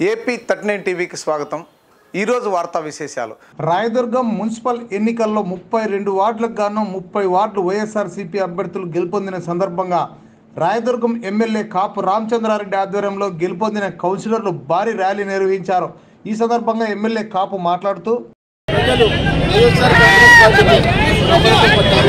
AP thirty nine టీవీకి స్వాగతం ఈరోజు వార్తా విశేషాలు రాయదుర్గం మున్సిపల్ ఎన్నికల్లో ముప్పై రెండు వార్డులకు గాను ముప్పై వార్డులు వైఎస్ఆర్సీపీ అభ్యర్థులు గెలుపొందిన సందర్భంగా రాయదుర్గం ఎమ్మెల్యే కాపు రామచంద్రారెడ్డి ఆధ్వర్యంలో గెలుపొందిన కౌన్సిలర్లు భారీ ర్యాలీ నిర్వహించారు ఈ సందర్భంగా ఎమ్మెల్యే కాపు మాట్లాడుతూ ప్రజలు వైఎస్ఆర్ కాంగ్రెస్ పార్టీకి ప్రబలపడ్డారు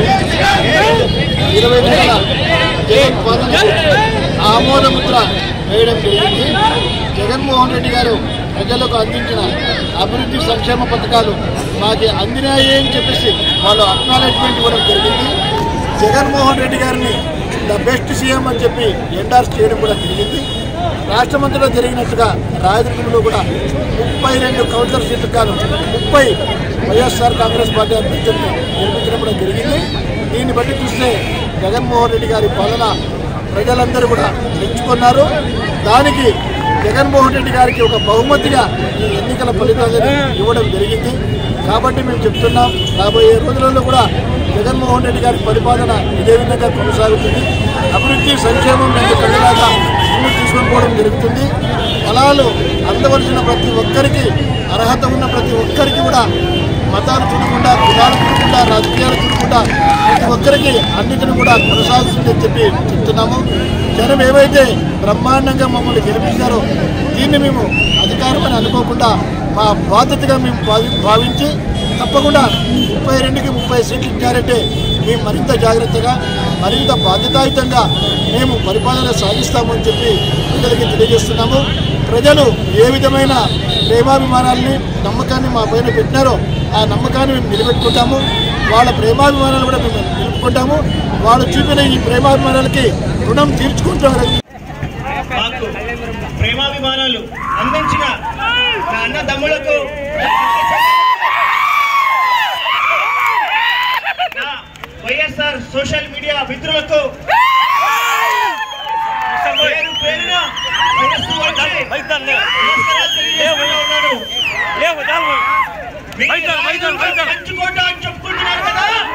ఇరవై నెలల జగన్ పాలనకు ఆమోదముద్ర వేయడం జరిగింది జగన్మోహన్ రెడ్డి గారు ప్రజలకు అందించిన అభివృద్ధి సంక్షేమ పథకాలు మాకు అందినాయి అని చెప్పేసి వాళ్ళు అక్నాలెడ్జ్మెంట్ ఇవ్వడం జరిగింది జగన్మోహన్ రెడ్డి గారిని ద బెస్ట్ సీఎం అని చెప్పి ఎండార్స్ చేయడం కూడా జరిగింది రాష్ట్రమంతటా జరిగినట్టుగా రాయదుర్గంలో కూడా ముప్పై రెండు కౌన్సిలర్ సీట్లు కాను ముప్పై వైఎస్ఆర్ కాంగ్రెస్ పార్టీ అభ్యర్థులను గెలిపించడం కూడా జరిగింది దీన్ని బట్టి చూస్తే జగన్మోహన్ రెడ్డి గారి పాలన ప్రజలందరూ కూడా మెచ్చుకున్నారు దానికి జగన్మోహన్ రెడ్డి గారికి ఒక బహుమతిగా ఈ ఎన్నికల ఫలితాలను ఇవ్వడం జరిగింది కాబట్టి మేము చెప్తున్నాం రాబోయే రోజులలో కూడా జగన్మోహన్ రెడ్డి గారి పరిపాలన ఇదే విధంగా కొనసాగుతుంది అభివృద్ధి సంక్షేమం రెండు కళ్ళలాగా ముందుకు తీసుకొని పోవడం జరుగుతుంది ఫలాలు అందవలసిన ప్రతి ఒక్కరికి అర్హత ఉన్న ప్రతి ఒక్కరికి కూడా మతాలు చూడకుండా కులాలు చూడకుండా రాజకీయాలు చూడకుండా ప్రతి ఒక్కరికి అన్నిటిని కూడా కొనసాగుతుందని చెప్పి చెప్తున్నాము జనం ఏవైతే బ్రహ్మాండంగా మమ్మల్ని గెలిపించారో దీన్ని మేము అధికారమని అనుకోకుండా మా బాధ్యతగా మేము భావి- భావించి తప్పకుండా ముప్పై రెండుకి ముప్పై సీట్లు ఇచ్చారంటే మేము మరింత జాగ్రత్తగా మరింత బాధ్యతాయుతంగా మేము పరిపాలన సాగిస్తామని చెప్పి ప్రజలకి తెలియజేస్తున్నాము ప్రజలు ఏ విధమైన ప్రేమాభిమానాల్ని నమ్మకాన్ని మా పైన పెట్టినారో ఆ నమ్మకాన్ని మేము నిలబెట్టుకుంటాము వాళ్ళ ప్రేమాభిమానాలు కూడా మేము నిలుపుకుంటాము వాళ్ళు చూపిన ఈ ప్రేమాభిమానాలకి రుణం తీర్చుకుంటామని మాకు ప్రేమాభిమానాలు అందించిన నా అన్నదమ్ములకు నా వైఎస్ఆర్ సోషల్ మీడియా మిత్రులకు పేరు పేరున వయస్సు వచ్చి నమస్కారాలు తెలియజేసుకుంటూ ఉన్నాను. మీరు పంచుకోట అని చెప్పుకుంటున్నారు కదా